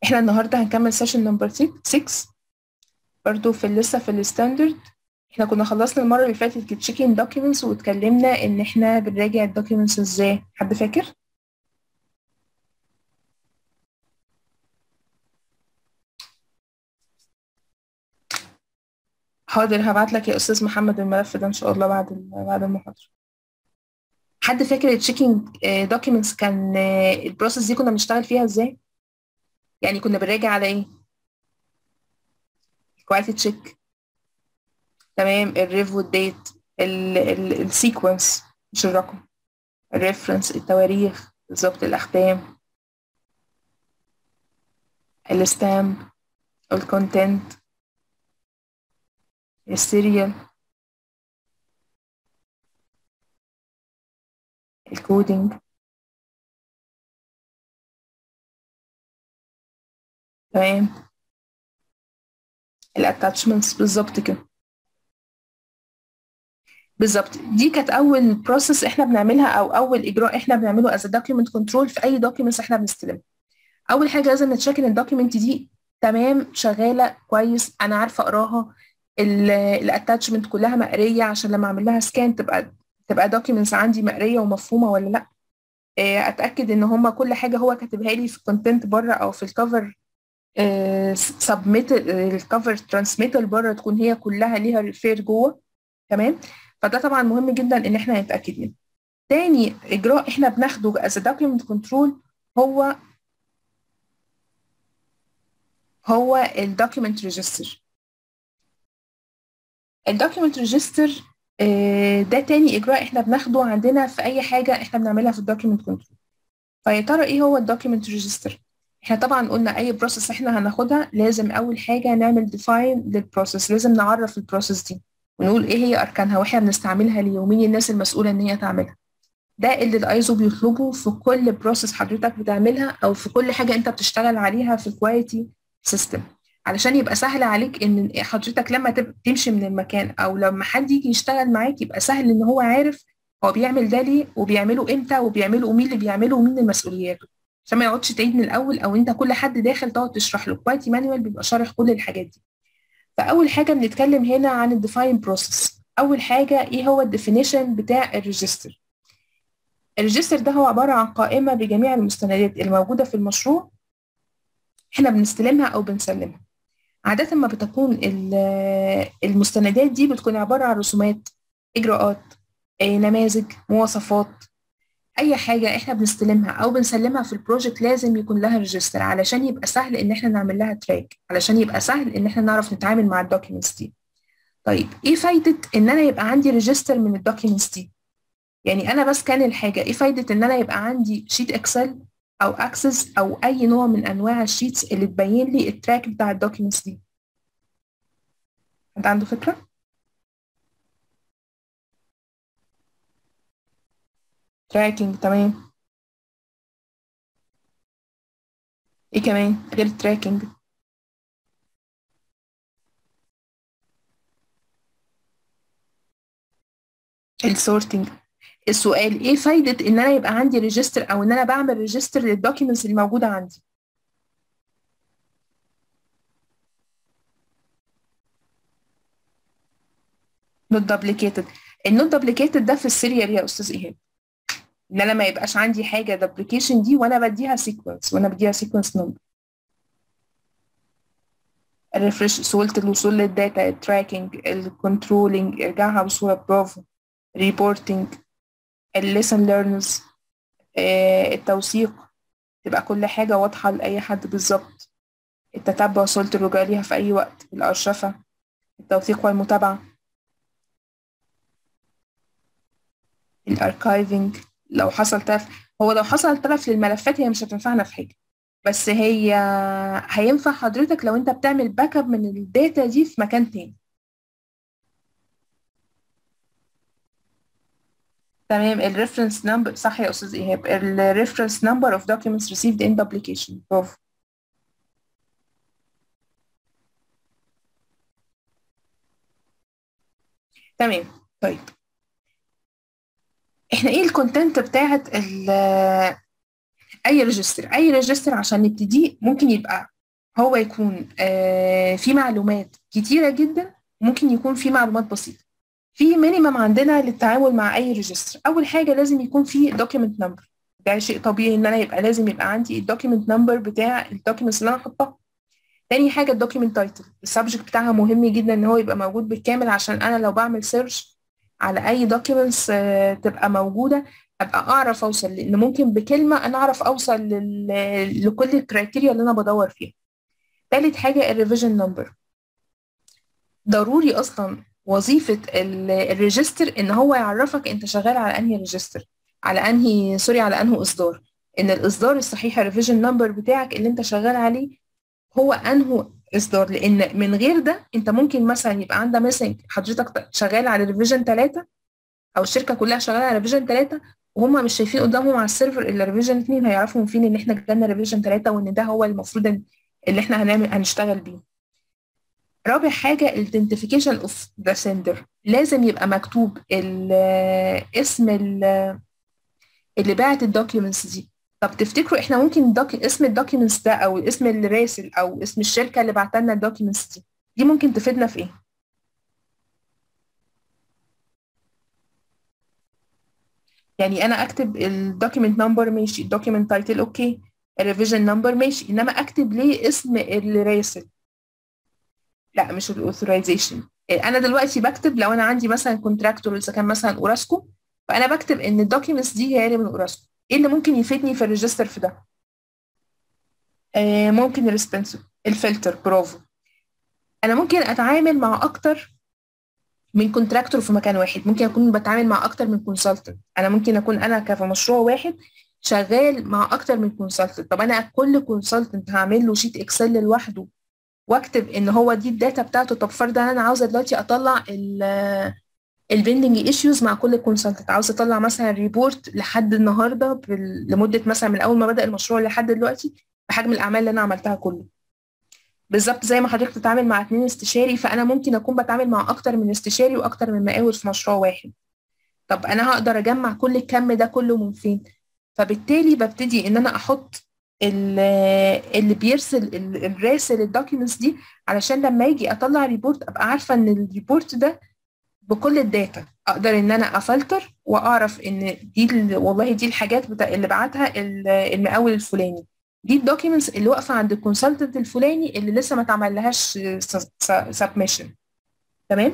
احنا النهارده هنكمل سيشن نمبر 6 برضو في لسه في الستاندرد احنا كنا خلصنا المره اللي فاتت التشيكين دوكيومنتس واتكلمنا ان احنا بنراجع الدوكيومنتس ازاي حد فاكر حاضر هبعت لك يا استاذ محمد الملف ده ان شاء الله بعد بعد المحاضره حد فاكر التشيكينج دوكيومنتس كان البروسيس دي كنا بنشتغل فيها ازاي يعني كنا بنراجع على ايه الكواليتي تشيك تمام الريف والديت السيكونس مش الرقم الريفرنس التواريخ بالظبط الاختام الستامب الكونتنت السيريال الكودينج تمام الاتاتشمنتس بالظبط كده بالظبط دي كانت اول بروسيس احنا بنعملها او اول اجراء احنا بنعمله از دوكيمنت كنترول في اي دوكيومنتس احنا بنستلمها اول حاجه لازم نتشيك ان الدوكيمنت دي تمام شغاله كويس انا عارفه اقراها الاتاتشمنت كلها مقريه عشان لما اعمل لها سكان تبقى تبقى دوكيومنتس عندي مقريه ومفهومه ولا لا اتاكد ان هما كل حاجه هو كاتبها لي في الكونتنت بره او في الكفر سبميت الكفر ترانسميتال بره تكون هي كلها ليها ريفير جوه تمام فده طبعا مهم جدا ان احنا نتاكد منه تاني اجراء احنا بناخده از دوكيمنت كنترول هو هو الدوكيمنت ريجستر الدوكيمنت ريجستر ده تاني اجراء احنا بناخده عندنا في اي حاجه احنا بنعملها في الدوكيمنت كنترول فيا ترى ايه هو الدوكيمنت ريجستر احنا طبعا قلنا اي بروسيس احنا هناخدها لازم اول حاجه نعمل ديفاين للبروسيس لازم نعرف البروسيس دي ونقول ايه هي اركانها واحنا بنستعملها ليه ومين الناس المسؤوله ان هي تعملها ده اللي الايزو بيطلبه في كل بروسيس حضرتك بتعملها او في كل حاجه انت بتشتغل عليها في الكواليتي سيستم علشان يبقى سهل عليك ان حضرتك لما تمشي من المكان او لما حد يجي يشتغل معاك يبقى سهل ان هو عارف هو بيعمل ده ليه وبيعمله امتى وبيعمله ومين اللي بيعمله ومين مسؤولياته عشان ما يقعدش تعيد من الاول او انت كل حد داخل تقعد تشرح له كواليتي مانوال بيبقى شارح كل الحاجات دي فاول حاجه بنتكلم هنا عن الديفاين بروسيس اول حاجه ايه هو الديفينيشن بتاع الريجستر الريجستر ده هو عباره عن قائمه بجميع المستندات الموجوده في المشروع احنا بنستلمها او بنسلمها عادة ما بتكون المستندات دي بتكون عبارة عن رسومات إجراءات نماذج مواصفات أي حاجة إحنا بنستلمها أو بنسلمها في البروجكت لازم يكون لها ريجستر علشان يبقى سهل إن إحنا نعمل لها تراك علشان يبقى سهل إن إحنا نعرف نتعامل مع الدوكيومنتس دي طيب إيه فايدة إن أنا يبقى عندي ريجستر من الدوكيومنتس دي يعني أنا بس كان الحاجة إيه فايدة إن أنا يبقى عندي شيت إكسل او اكسس او اي نوع من انواع الشيتس اللي تبين لي التراك بتاع الدوكيومنتس دي حد عنده فكره تراكنج تمام ايه كمان غير التراكنج السورتنج السؤال ايه فايدة ان انا يبقى عندي ريجستر او ان انا بعمل ريجستر للدوكيومنتس اللي موجودة عندي نوت دبليكيتد النوت دبليكيتد ده في السيريال يا استاذ ايهاب ان انا ما يبقاش عندي حاجة دبليكيشن دي وانا بديها سيكونس وانا بديها سيكونس نمبر الريفرش سهولة الوصول للداتا التراكنج الكنترولينج ارجعها بصورة برافو ريبورتنج الليسن ليرنرز التوثيق تبقى كل حاجة واضحة لأي حد بالظبط التتبع وصلت الرجوع ليها في أي وقت الأرشفة التوثيق والمتابعة الاركايفنج لو حصل تلف هو لو حصل تلف للملفات هي مش هتنفعنا في حاجة بس هي هينفع حضرتك لو انت بتعمل باك اب من الداتا دي في مكان تاني تمام الريفرنس نمبر صح يا استاذ ايهاب الريفرنس نمبر اوف documents received in publication برافو تمام طيب احنا ايه الكونتنت بتاعت اي ريجستر اي ريجستر عشان نبتديه ممكن يبقى هو يكون آه في معلومات كتيرة جدا ممكن يكون في معلومات بسيطة في مينيمم عندنا للتعامل مع اي ريجستر اول حاجه لازم يكون في دوكيمنت نمبر ده شيء طبيعي ان انا يبقى لازم يبقى عندي الدوكيمنت نمبر بتاع الدوكيمنتس اللي انا هحطها تاني حاجه الدوكيمنت تايتل السبجكت بتاعها مهم جدا ان هو يبقى موجود بالكامل عشان انا لو بعمل سيرش على اي دوكيمنتس تبقى موجوده ابقى اعرف اوصل لان ممكن بكلمه انا اعرف اوصل لل... لكل الكرايتيريا اللي انا بدور فيها تالت حاجه الريفيجن نمبر ضروري اصلا وظيفه الريجستر ان هو يعرفك انت شغال على انهي ريجستر على انهي سوري على انهي اصدار ان الاصدار الصحيح الريفيجن نمبر بتاعك اللي انت شغال عليه هو انهي اصدار لان من غير ده انت ممكن مثلا يبقى عندها ميسنج حضرتك شغال على ريفيجن 3 او الشركه كلها شغاله على ريفيجن 3 وهم مش شايفين قدامهم على السيرفر الا ريفيجن 2 هيعرفوا من فين ان احنا جالنا ريفيجن 3 وان ده هو المفروض اللي احنا هنعمل هنشتغل بيه رابع حاجة identification of the sender لازم يبقى مكتوب اسم اللي باعت الدوكيومنتس دي طب تفتكروا احنا ممكن دوك... اسم الدوكيومنتس ده او اسم الراسل او اسم الشركة اللي بعت لنا الدوكيومنتس دي دي ممكن تفيدنا في ايه؟ يعني انا اكتب الدوكيمنت نمبر ماشي الدوكيمنت تايتل اوكي الريفيجن نمبر ماشي انما اكتب ليه اسم الراسل لا مش الاوثرايزيشن انا دلوقتي بكتب لو انا عندي مثلا كونتراكتور اذا كان مثلا اوراسكو فانا بكتب ان الدوكيومنتس دي هي من اوراسكو ايه اللي ممكن يفيدني في الريجستر في ده آه ممكن الريسبنسور الفلتر برافو انا ممكن اتعامل مع اكتر من كونتراكتور في مكان واحد ممكن اكون بتعامل مع اكتر من كونسلتنت انا ممكن اكون انا كفي مشروع واحد شغال مع اكتر من كونسلتنت طب انا كل كونسلتنت هعمل له شيت اكسل لوحده واكتب ان هو دي الداتا بتاعته طب فرضا انا عاوزه دلوقتي اطلع البندنج ايشوز مع كل كونسلتنت عاوزه اطلع مثلا ريبورت لحد النهارده لمده مثلا من اول ما بدا المشروع لحد دلوقتي بحجم الاعمال اللي انا عملتها كله بالظبط زي ما حضرتك بتتعامل مع اتنين استشاري فانا ممكن اكون بتعامل مع اكتر من استشاري واكتر من مقاول في مشروع واحد طب انا هقدر اجمع كل الكم ده كله من فين فبالتالي ببتدي ان انا احط اللي بيرسل الراسل الدوكيومنتس دي علشان لما يجي اطلع ريبورت ابقى عارفه ان الريبورت ده بكل الداتا اقدر ان انا افلتر واعرف ان دي والله دي الحاجات بتاع اللي بعتها المقاول الفلاني دي الدوكيومنتس اللي واقفه عند الكونسلتنت الفلاني اللي لسه ما اتعملهاش سبمشن تمام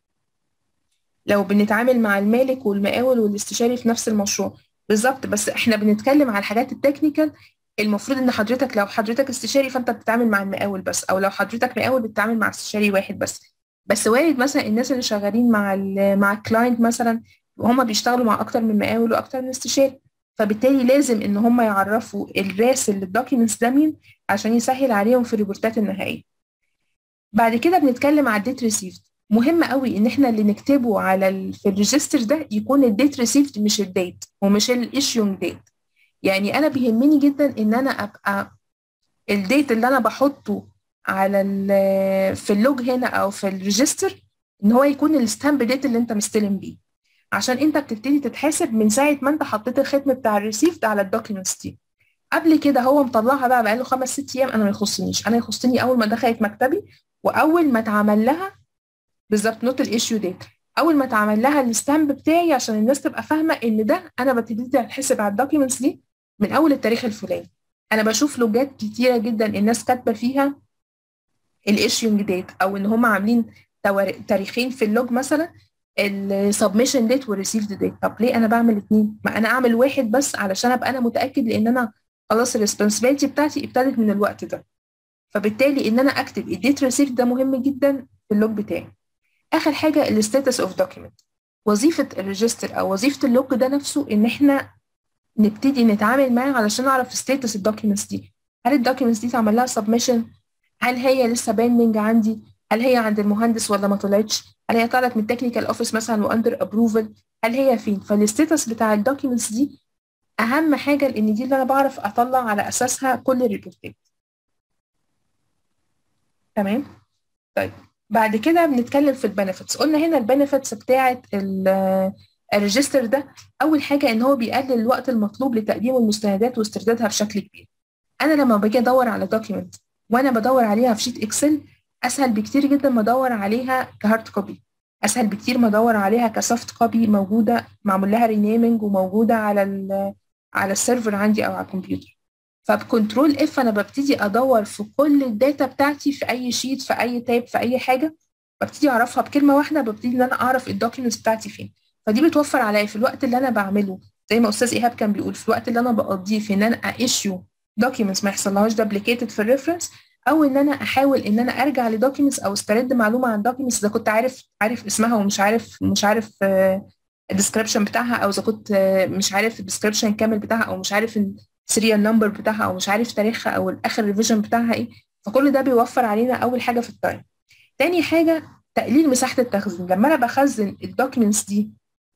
لو بنتعامل مع المالك والمقاول والاستشاري في نفس المشروع بالظبط بس احنا بنتكلم على الحاجات التكنيكال المفروض ان حضرتك لو حضرتك استشاري فانت بتتعامل مع المقاول بس او لو حضرتك مقاول بتتعامل مع استشاري واحد بس بس وارد مثلا الناس اللي شغالين مع ال مع الكلاينت مثلا وهم بيشتغلوا مع اكتر من مقاول واكتر من استشاري فبالتالي لازم ان هم يعرفوا الراسل للدوكيومنتس ده مين عشان يسهل عليهم في الريبورتات النهائيه بعد كده بنتكلم على الديت ريسيفد مهم قوي ان احنا اللي نكتبه على ال في الريجستر ده يكون الديت ريسيفد مش الديت ومش الايشيونج ديت يعني انا بيهمني جدا ان انا ابقى الديت اللي انا بحطه على في اللوج هنا او في الريجستر ان هو يكون الستامب ديت اللي انت مستلم بيه عشان انت بتبتدي تتحاسب من ساعه ما انت حطيت الختم بتاع الريسيفد على الدوكيومنتس دي قبل كده هو مطلعها بقى بقاله خمس ست ايام انا ما يخصنيش انا يخصني اول ما دخلت مكتبي واول ما اتعمل لها بالظبط نوت الايشيو ديت اول ما اتعمل لها الستامب بتاعي عشان الناس تبقى فاهمه ان ده انا ببتدي اتحسب على الدوكيومنتس دي من اول التاريخ الفلاني انا بشوف لوجات كتيره جدا الناس كاتبه فيها الايشيونج ديت او ان هم عاملين تاريخين في اللوج مثلا السبمشن ديت والريسيفد ديت طب ليه انا بعمل اتنين ما انا اعمل واحد بس علشان ابقى انا متاكد لان انا خلاص الريسبونسبيلتي بتاعتي ابتدت من الوقت ده فبالتالي ان انا اكتب الديت ريسيفد ده مهم جدا في اللوج بتاعي اخر حاجه الستاتس اوف دوكيمنت وظيفه الريجستر او وظيفه اللوج ده نفسه ان احنا نبتدي نتعامل معاه علشان نعرف ستاتس الدوكيومنتس دي هل الدوكيومنتس دي اتعمل لها سبمشن هل هي لسه باندنج عندي هل هي عند المهندس ولا ما طلعتش هل هي طلعت من التكنيكال اوفيس مثلا واندر ابروفل هل هي فين فالستاتس بتاع الدوكيومنتس دي اهم حاجه لان دي اللي انا بعرف اطلع على اساسها كل الريبورتات تمام طيب بعد كده بنتكلم في البنفيتس قلنا هنا البنفيتس بتاعه الريجستر ده اول حاجه ان هو بيقلل الوقت المطلوب لتقديم المستندات واستردادها بشكل كبير انا لما باجي ادور على دوكيمنت وانا بدور عليها في شيت اكسل اسهل بكتير جدا ما ادور عليها كهارد كوبي اسهل بكتير ما ادور عليها كسوفت كوبي موجوده معمول لها رينيمنج وموجوده على ال على السيرفر عندي او على الكمبيوتر فبكنترول اف انا ببتدي ادور في كل الداتا بتاعتي في اي شيت في اي تاب في اي حاجه ببتدي اعرفها بكلمه واحده ببتدي ان انا اعرف الدوكيومنتس بتاعتي فين فدي بتوفر عليا في الوقت اللي انا بعمله زي ما استاذ ايهاب كان بيقول في الوقت اللي انا بقضيه في ان انا ايشيو دوكيومنتس ما يحصلهاش دبليكيتد في الريفرنس او ان انا احاول ان انا ارجع لدوكيومنتس او استرد معلومه عن دوكيومنتس اذا كنت عارف عارف اسمها ومش عارف مش عارف الديسكربشن بتاعها او اذا كنت مش عارف الديسكربشن الكامل بتاعها او مش عارف السيريال نمبر بتاعها او مش عارف تاريخها او الاخر ريفيجن بتاعها ايه فكل ده بيوفر علينا اول حاجه في التايم تاني حاجه تقليل مساحه التخزين لما انا بخزن الدوكيومنتس دي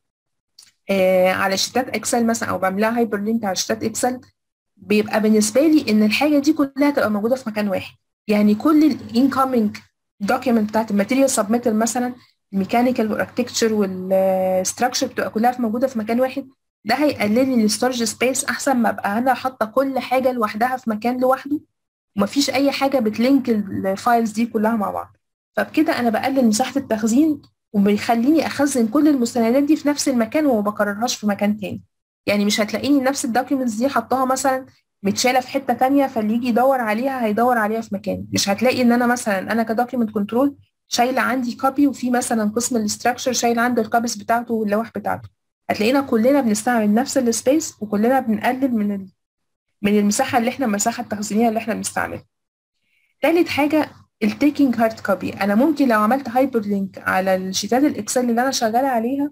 آه على شيتات اكسل مثلا او بعملها هايبر لينك على شيتات اكسل بيبقى بالنسبه لي ان الحاجه دي كلها تبقى موجوده في مكان واحد يعني كل الانكoming دوكيمنت بتاعت الماتيريال سبميتال مثلا الميكانيكال والاركتكتشر والستراكشر بتبقى كلها في موجوده في مكان واحد ده هيقلل لي الستورج سبيس احسن ما ابقى انا حاطه كل حاجه لوحدها في مكان لوحده ومفيش اي حاجه بتلينك الفايلز دي كلها مع بعض فبكده انا بقلل مساحه التخزين وبيخليني اخزن كل المستندات دي في نفس المكان وما بكررهاش في مكان تاني يعني مش هتلاقيني نفس الدوكيومنتس دي حطاها مثلا متشاله في حته تانية فاللي يجي يدور عليها هيدور عليها في مكان مش هتلاقي ان انا مثلا انا كدوكيومنت كنترول شايله عندي كوبي وفي مثلا قسم الاستراكشر شايل عنده الكوبيز بتاعته واللوح بتاعته هتلاقينا كلنا بنستعمل نفس السبيس وكلنا بنقلل من ال... من المساحه اللي احنا المساحه التخزينيه اللي احنا بنستعملها تالت حاجه التيكينج هارد كوبي انا ممكن لو عملت هايبر لينك على الشيتات الاكسل اللي انا شغاله عليها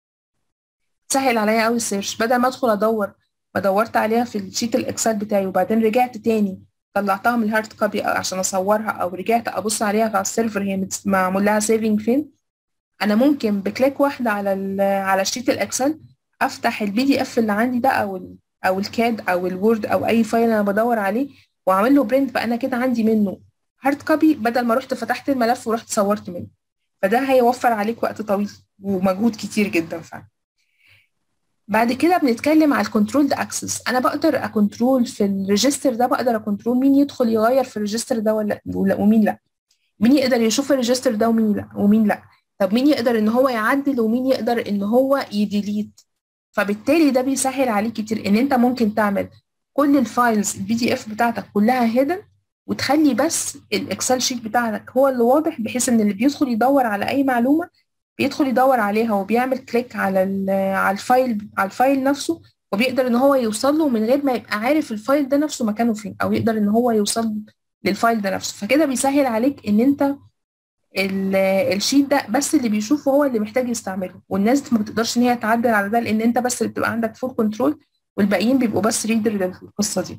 سهل عليا قوي السيرش بدل ما ادخل ادور ما دورت عليها في الشيت الاكسل بتاعي وبعدين رجعت تاني طلعتها من الهارد كوبي عشان اصورها او رجعت ابص عليها على السيرفر هي معمول لها سيفنج فين انا ممكن بكليك واحده على على شيت الاكسل افتح البي دي اف اللي عندي ده او ال او الكاد او الوورد او اي فايل انا بدور عليه واعمل له برنت بقى انا كده عندي منه هارد كوبي بدل ما رحت فتحت الملف ورحت صورت منه فده هيوفر عليك وقت طويل ومجهود كتير جدا فعلا بعد كده بنتكلم على الكنترول ده اكسس انا بقدر اكنترول في الريجستر ده بقدر اكنترول مين يدخل يغير في الريجستر ده ولا ومين لا مين يقدر يشوف الريجستر ده ومين لا ومين لا طب مين يقدر ان هو يعدل ومين يقدر ان هو يديليت فبالتالي ده بيسهل عليك كتير ان انت ممكن تعمل كل الفايلز البي دي اف بتاعتك كلها هيدن وتخلي بس الاكسل شيت بتاعك هو اللي واضح بحيث ان اللي بيدخل يدور على اي معلومه بيدخل يدور عليها وبيعمل كليك على على الفايل على الفايل نفسه وبيقدر ان هو يوصل له من غير ما يبقى عارف الفايل ده نفسه مكانه فين او يقدر ان هو يوصل للفايل ده نفسه فكده بيسهل عليك ان انت الشيت ده بس اللي بيشوفه هو اللي محتاج يستعمله والناس ما بتقدرش ان هي تعدل على ده لان انت بس اللي بتبقى عندك فول كنترول والباقيين بيبقوا بس ريدر للقصه دي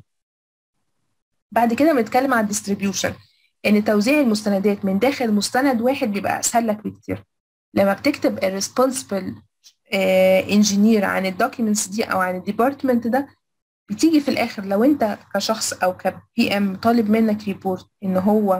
بعد كده بنتكلم على الديستريبيوشن ان توزيع المستندات من داخل مستند واحد بيبقى اسهل لك بكتير لما بتكتب الريسبونسبل انجينير عن الدوكيومنتس دي او عن الديبارتمنت ده بتيجي في الاخر لو انت كشخص او كبي ام طالب منك ريبورت ان هو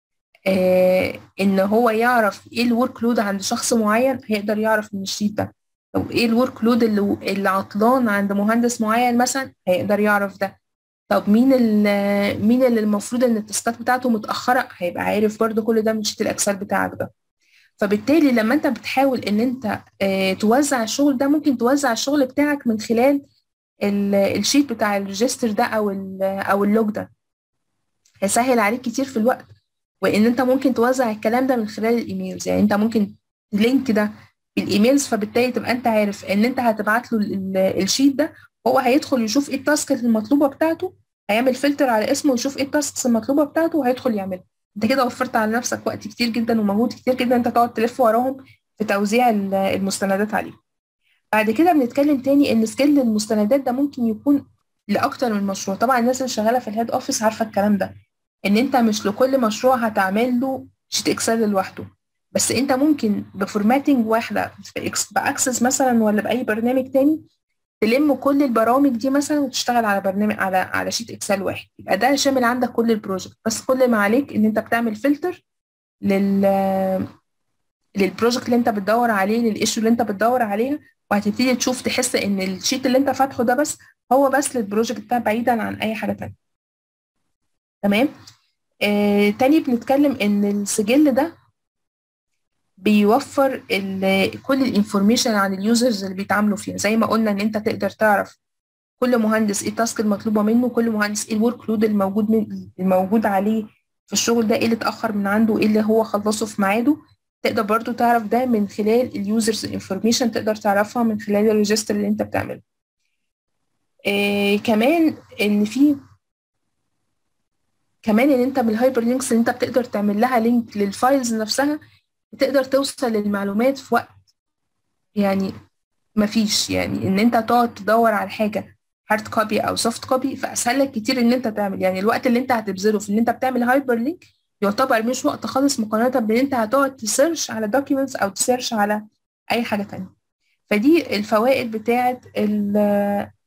آه ان هو يعرف ايه الورك لود عند شخص معين هيقدر يعرف من الشيت ده او ايه الورك لود اللي, اللي عطلان عند مهندس معين مثلا هيقدر يعرف ده طب مين اللي مين اللي المفروض ان التاسكات بتاعته متاخره هيبقى عارف برده كل ده من شيت الاكسل بتاعك ده فبالتالي لما انت بتحاول ان انت اه توزع الشغل ده ممكن توزع الشغل بتاعك من خلال الشيت بتاع الريجستر ده او او اللوج ده هيسهل عليك كتير في الوقت وان انت ممكن توزع الكلام ده من خلال الايميلز يعني انت ممكن لينك ده بالايميلز فبالتالي تبقى انت عارف ان انت هتبعت له الشيت ده هو هيدخل يشوف ايه التاسك المطلوبه بتاعته هيعمل فلتر على اسمه ويشوف ايه التاسكس المطلوبه بتاعته وهيدخل يعملها انت كده وفرت على نفسك وقت كتير جدا ومجهود كتير جدا انت تقعد تلف وراهم في توزيع المستندات عليه بعد كده بنتكلم تاني ان سكيل المستندات ده ممكن يكون لاكتر من مشروع طبعا الناس اللي شغاله في الهيد اوفيس عارفه الكلام ده ان انت مش لكل مشروع هتعمل له شيت اكسل لوحده بس انت ممكن بفورماتنج واحده باكسس مثلا ولا باي برنامج تاني تلم كل البرامج دي مثلا وتشتغل على برنامج على على شيت اكسل واحد يبقى ده شامل عندك كل البروجكت بس كل ما عليك ان انت بتعمل فلتر لل للبروجكت اللي انت بتدور عليه للايشو اللي انت بتدور عليها وهتبتدي تشوف تحس ان الشيت اللي انت فاتحه ده بس هو بس للبروجكت ده بعيدا عن اي حاجه تانية تمام آه تاني بنتكلم ان السجل ده بيوفر كل الانفورميشن عن اليوزرز اللي بيتعاملوا فيها زي ما قلنا ان انت تقدر تعرف كل مهندس ايه التاسك المطلوبه منه كل مهندس ايه الورك لود الموجود من الموجود عليه في الشغل ده ايه اللي اتاخر من عنده ايه اللي هو خلصه في ميعاده تقدر برضو تعرف ده من خلال اليوزرز انفورميشن تقدر تعرفها من خلال الريجستر اللي انت بتعمله إيه كمان ان في كمان ان انت بالهايبر لينكس اللي انت بتقدر تعمل لها لينك للفايلز نفسها بتقدر توصل للمعلومات في وقت يعني مفيش يعني ان انت تقعد تدور على حاجه هارد كوبي او سوفت كوبي فاسهل لك كتير ان انت تعمل يعني الوقت اللي انت هتبذله في ان انت بتعمل هايبر لينك يعتبر مش وقت خالص مقارنه بان انت هتقعد تسيرش على دوكيومنتس او تسيرش على اي حاجه تانية فدي الفوائد بتاعه